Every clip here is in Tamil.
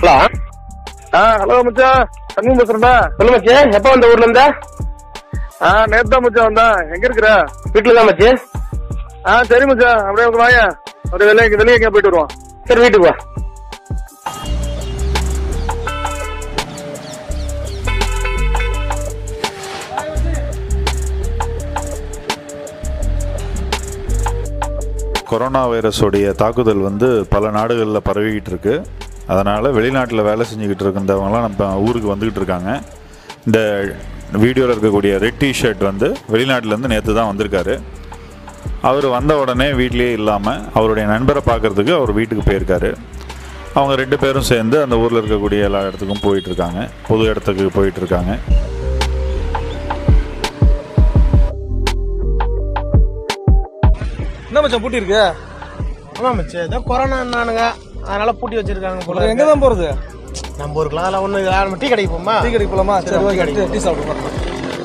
ஹலோ ஆ ஹலோ மச்சான் சண்முகம் பேசுறேன்டா சொல்லு மச்சி எப்போ வந்த ஊர்ல இருந்தா ஆ நேத்து தான் மச்சான் வந்தான் எங்க இருக்கிற வீட்டுல தான் மச்சி ஆ சரி மச்சான் அப்படியே வந்து வாயா அப்படியே வெளியே வெளியே எங்கேயா போயிட்டு வருவோம் சரி வீட்டுக்கு வா கொரோனா வைரஸோடைய தாக்குதல் வந்து பல நாடுகளில் பரவிக்கிட்டு இருக்கு அதனால் வெளிநாட்டில் வேலை செஞ்சுக்கிட்டு இருக்கின்றவங்களாம் நம்ம ஊருக்கு வந்துக்கிட்டு இருக்காங்க இந்த வீடியோவில் இருக்கக்கூடிய ரெட் டிஷர்ட் வந்து வெளிநாட்டிலேருந்து நேற்று தான் வந்திருக்காரு அவர் வந்த உடனே வீட்லேயே இல்லாமல் அவருடைய நண்பரை பார்க்கறதுக்கு அவர் வீட்டுக்கு போயிருக்காரு அவங்க ரெண்டு பேரும் சேர்ந்து அந்த ஊரில் இருக்கக்கூடிய எல்லா இடத்துக்கும் போயிட்டு இருக்காங்க பொது இடத்துக்கு போயிட்டு இருக்காங்க என்ன மச்சான் பூட்டி இருக்கு ஆமா மச்சி ஏதோ கொரோனா என்னானுங்க அதனால பூட்டி வச்சிருக்காங்க போல எங்க தான் போறது நம்ம ஊருக்குலாம் அதெல்லாம் ஒண்ணு இல்ல. நம்ம டீ கடைக்கு போமா டீ கடைக்கு போலாமா சரி டீ ஓகே கடைக்கு டீ சாப்பிடுவோம்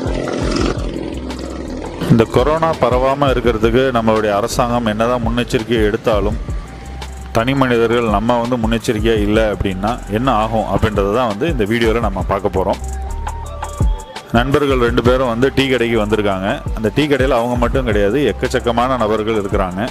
இந்த கொரோனா பரவாமல் இருக்கிறதுக்கு நம்மளுடைய அரசாங்கம் என்னதான் முன்னெச்சரிக்கை எடுத்தாலும் தனி மனிதர்கள் நம்ம வந்து முன்னெச்சரிக்கையாக இல்லை அப்படின்னா என்ன ஆகும் அப்படின்றத தான் வந்து இந்த வீடியோவில் நம்ம பார்க்க போகிறோம் நண்பர்கள் ரெண்டு பேரும் வந்து டீ கடைக்கு வந்திருக்காங்க அந்த டீ கடையில் அவங்க மட்டும் கிடையாது எக்கச்சக்கமான நபர்கள் இருக்கிறாங்க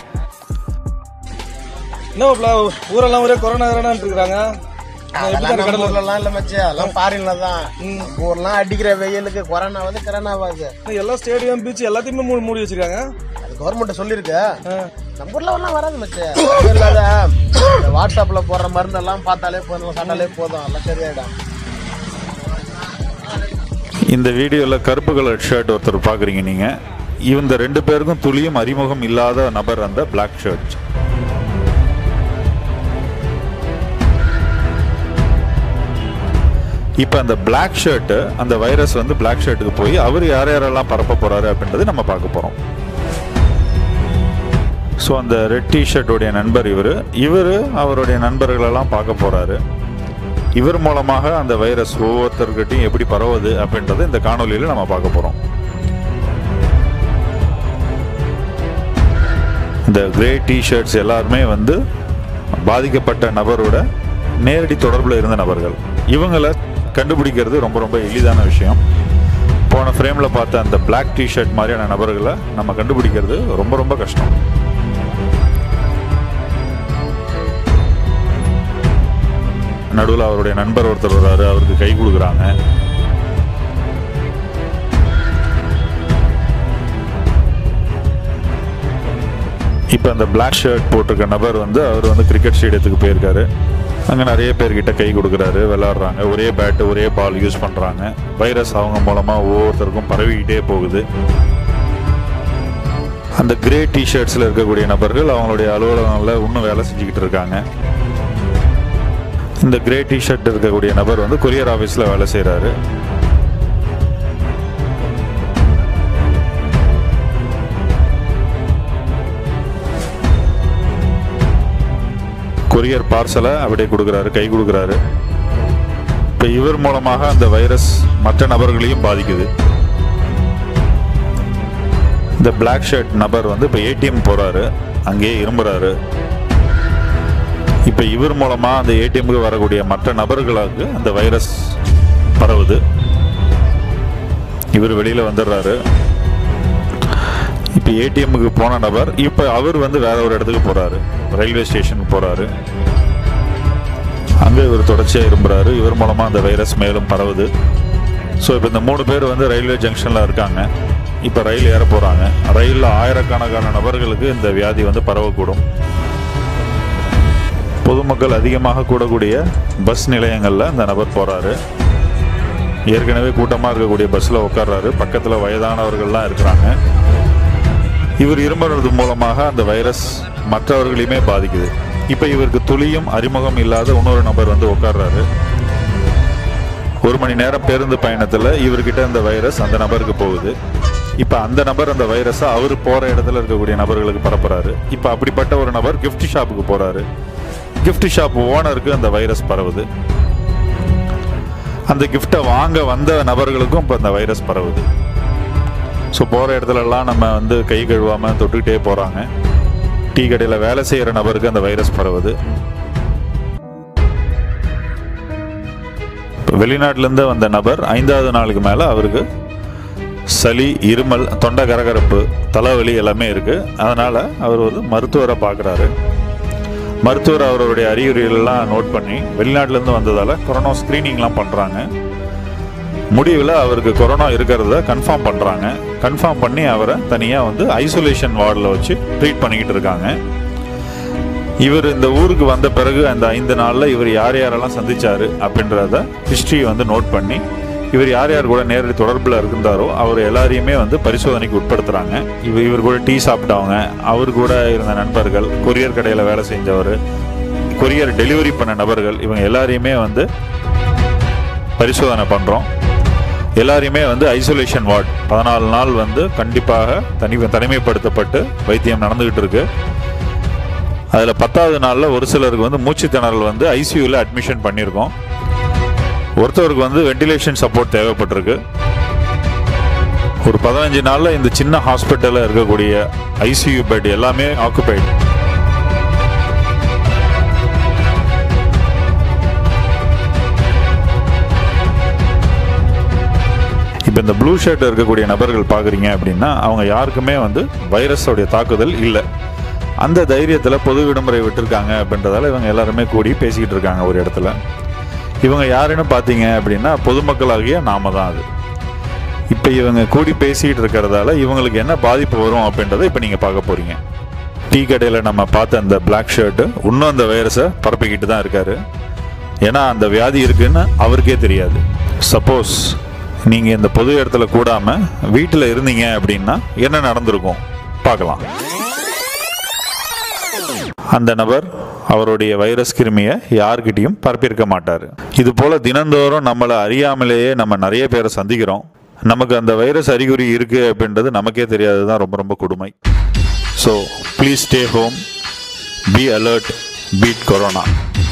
என்ன மாப்ள, ஊரெல்லாம் ஒரே கொரோனா கொரோனான்னு இருக்காங்க அதெல்லாம் நம்ம ஊர்லலாம் இல்ல மச்சி அதெல்லாம் ஃபாரின்ல தான் நம்ம ஊர்லாம் அடிக்கிற வெயிலுக்கு கொரோனா வந்து கொரோனா ஆகுது எல்லா ஸ்டேடியம் பீச் எல்லாத்தையுமே மூடி மூடி வச்சிருக்காங்க அது கவர்மெண்ட் சொல்லிருக்கு நம்ம ஊர்ல ஒன்றும் வராது மச்சி அது இல்லாத இந்த வாட்ஸ்அப்ல போடுற மருந்தெல்லாம் பார்த்தாலே போதும் சாப்பிட்டாலே போதும் எல்லாம் சரியாயிடும் இந்த வீடியோவில் கருப்பு கலர் ஷர்ட் ஒருத்தர் பார்க்குறீங்க நீங்கள் இந்த ரெண்டு பேருக்கும் துளியும் அறிமுகம் இல்லாத நபர் அந்த Black ஷர்ட் இப்போ அந்த Black ஷர்ட் அந்த வைரஸ் வந்து Black ஷர்ட்டுக்கு போய் அவர் யார் யாரெல்லாம் பரப்ப போறாரு அப்படின்றது நம்ம பார்க்க போகிறோம் ஸோ அந்த ரெட் டிஷர்ட்டுடைய நண்பர் இவர் இவர் அவருடைய நண்பர்களெல்லாம் பார்க்க போறாரு இவர் மூலமாக அந்த வைரஸ் ஒவ்வொருத்தர்கிட்டையும் எப்படி பரவுது அப்படின்றத இந்த காணொலியில் நம்ம பார்க்க போகிறோம் இந்த கிரே டிஷர்ட்ஸ் எல்லாருமே வந்து பாதிக்கப்பட்ட நபரோட நேரடி தொடர்பில் இருந்த நபர்கள் இவங்களை கண்டுபிடிக்கிறது ரொம்ப ரொம்ப எளிதான விஷயம் போன ஃப்ரேமில் பார்த்த அந்த Black டிஷர்ட் மாதிரியான நபர்களை நம்ம கண்டுபிடிக்கிறது ரொம்ப ரொம்ப கஷ்டம் நடுவில் அவருடைய நண்பர் ஒருத்தர் வர்றாரு அவருக்கு கை கொடுக்குறாங்க இப்போ அந்த Black ஷர்ட் போட்டிருக்க நபர் வந்து அவர் வந்து கிரிக்கெட் ஸ்டேடியத்துக்கு போயிருக்காரு அங்கே நிறைய பேர்கிட்ட கை கொடுக்குறாரு விளாட்றாங்க ஒரே பேட்டு ஒரே பால் யூஸ் பண்ணுறாங்க வைரஸ் அவங்க மூலமாக ஒவ்வொருத்தருக்கும் பரவிக்கிட்டே போகுது அந்த கிரே டிஷர்ட்ஸில் இருக்கக்கூடிய நபர்கள் அவங்களுடைய அலுவலகங்களில் இன்னும் வேலை செஞ்சுக்கிட்டு இருக்காங்க இந்த கிரே டிஷர்ட் இருக்கக்கூடிய நபர் வந்து கொரியர் ஆஃபீஸில் வேலை செய்கிறாரு கொரியர் பார்சலை அப்படியே கொடுக்குறாரு கை கொடுக்குறாரு இப்போ இவர் மூலமாக அந்த வைரஸ் மற்ற நபர்களையும் பாதிக்குது இந்த Black ஷர்ட் நபர் வந்து இப்போ ஏடிஎம் போகிறாரு அங்கேயே இரும்புறாரு இப்போ இவர் மூலமாக அந்த ஏடிஎம்க்கு வரக்கூடிய மற்ற நபர்களுக்கு அந்த வைரஸ் பரவுது இவர் வெளியில் வந்துடுறாரு இப்போ ஏடிஎம்முக்கு போன நபர் இப்போ அவர் வந்து வேற ஒரு இடத்துக்கு போகிறாரு ரயில்வே ஸ்டேஷனுக்கு போகிறாரு அங்கே இவர் தொடர்ச்சியாக இரும்புறாரு இவர் மூலமாக அந்த வைரஸ் மேலும் பரவுது ஸோ இப்போ இந்த மூணு பேர் வந்து ரயில்வே ஜங்ஷனில் இருக்காங்க இப்போ ரயில் ஏற போகிறாங்க ரயிலில் ஆயிரக்கணக்கான நபர்களுக்கு இந்த வியாதி வந்து பரவக்கூடும் பொதுமக்கள் அதிகமாக கூடக்கூடிய பஸ் நிலையங்களில் இந்த நபர் போகிறாரு ஏற்கனவே கூட்டமாக இருக்கக்கூடிய பஸ்ஸில் உட்கார்றாரு பக்கத்தில் வயதானவர்கள்லாம் இருக்கிறாங்க இவர் இரும்புறது மூலமாக அந்த வைரஸ் மற்றவர்களையுமே பாதிக்குது இப்போ இவருக்கு துளியும் அறிமுகம் இல்லாத இன்னொரு நபர் வந்து உட்கார்றாரு ஒரு மணி நேரம் பேருந்து பயணத்தில் இவர்கிட்ட அந்த வைரஸ் அந்த நபருக்கு போகுது இப்போ அந்த நபர் அந்த வைரஸை அவர் போகிற இடத்துல இருக்கக்கூடிய நபர்களுக்கு பரப்புறாரு இப்போ அப்படிப்பட்ட ஒரு நபர் gift ஷாப்புக்கு போகிறாரு gift ஷாப் ஓனருக்கு அந்த வைரஸ் பரவுது அந்த கிஃப்டை வாங்க வந்த நபர்களுக்கும் இப்போ அந்த வைரஸ் பரவுது ஸோ போகிற இடத்துலலாம் நம்ம வந்து கை கழுவாமல் தொட்டுக்கிட்டே போகிறாங்க டீ கடையில் வேலை செய்கிற நபருக்கு அந்த வைரஸ் பரவுது வெளிநாட்டிலேருந்து வந்த நபர் ஐந்தாவது நாளுக்கு மேலே அவருக்கு சளி இருமல் தொண்டை கரகரப்பு தலைவலி எல்லாமே இருக்குது அதனால் அவர் வந்து மருத்துவரை பார்க்குறாரு மருத்துவர் அவருடைய அறிகுறிகளெல்லாம் நோட் பண்ணி வெளிநாட்டிலேருந்து வந்ததால் கொரோனா ஸ்க்ரீனிங்லாம் பண்ணுறாங்க முடிவில் அவருக்கு கொரோனா இருக்கிறத கன்ஃபார்ம் பண்ணுறாங்க கன்ஃபார்ம் பண்ணி அவரை தனியாக வந்து ஐசோலேஷன் வார்டில் வச்சு ட்ரீட் பண்ணிக்கிட்டு இருக்காங்க இவர் இந்த ஊருக்கு வந்த பிறகு அந்த ஐந்து நாளில் இவர் யார் யாரெல்லாம் சந்திச்சாரு அப்படின்றத ஹிஸ்ட்ரி வந்து நோட் பண்ணி இவர் யார் யார் கூட நேரடி தொடர்பில் இருந்தாரோ அவர் எல்லாரையுமே வந்து பரிசோதனைக்கு உட்படுத்துகிறாங்க இவர் இவர் கூட டீ சாப்பிட்டவங்க அவர் கூட இருந்த நண்பர்கள் கொரியர் கடையில் வேலை செஞ்சவர் கொரியர் டெலிவரி பண்ண நபர்கள் இவங்க எல்லாரையுமே வந்து பரிசோதனை பண்ணுறோம் எல்லாரையுமே வந்து ஐசோலேஷன் வார்டு பதினாலு நாள் வந்து கண்டிப்பாக தனி தனிமைப்படுத்தப்பட்டு வைத்தியம் நடந்துகிட்டு இருக்கு அதில் பத்தாவது நாளில் ஒரு சிலருக்கு வந்து மூச்சு திணறல் வந்து ஐசியூவில் அட்மிஷன் பண்ணியிருக்கோம் ஒருத்தவருக்கு வந்து வென்டிலேஷன் சப்போர்ட் தேவைப்பட்டிருக்கு ஒரு பதினஞ்சு நாளில் இந்த சின்ன ஹாஸ்பிட்டலில் இருக்கக்கூடிய ஐசியூ பெட் எல்லாமே ஆக்குபைடு இப்போ இந்த ப்ளூ ஷர்ட் இருக்கக்கூடிய நபர்கள் பார்க்குறீங்க அப்படின்னா அவங்க யாருக்குமே வந்து வைரஸோடைய தாக்குதல் இல்லை அந்த தைரியத்தில் பொது விடுமுறை விட்டுருக்காங்க அப்படின்றதால இவங்க எல்லாருமே கூடி பேசிக்கிட்டு இருக்காங்க ஒரு இடத்துல இவங்க யாருன்னு பார்த்தீங்க அப்படின்னா பொதுமக்களாகிய நாம தான் அது இப்போ இவங்க கூடி பேசிக்கிட்டு இருக்கிறதால இவங்களுக்கு என்ன பாதிப்பு வரும் அப்படின்றத இப்போ நீங்கள் பார்க்க போறீங்க டீ கடையில் நம்ம பார்த்த அந்த பிளாக் ஷர்ட்டு இன்னும் அந்த வைரஸை பரப்பிக்கிட்டு தான் இருக்காரு ஏன்னா அந்த வியாதி இருக்குன்னு அவருக்கே தெரியாது சப்போஸ் நீங்கள் இந்த பொது இடத்துல கூடாமல் வீட்டில் இருந்தீங்க அப்படின்னா என்ன நடந்திருக்கும் பார்க்கலாம் அந்த நபர் அவருடைய வைரஸ் கிருமியை யார்கிட்டயும் பரப்பியிருக்க மாட்டார் இது போல தினந்தோறும் நம்மளை அறியாமலேயே நம்ம நிறைய பேரை சந்திக்கிறோம் நமக்கு அந்த வைரஸ் அறிகுறி இருக்கு அப்படின்றது நமக்கே தெரியாது தான் ரொம்ப ரொம்ப கொடுமை so please stay home be alert beat corona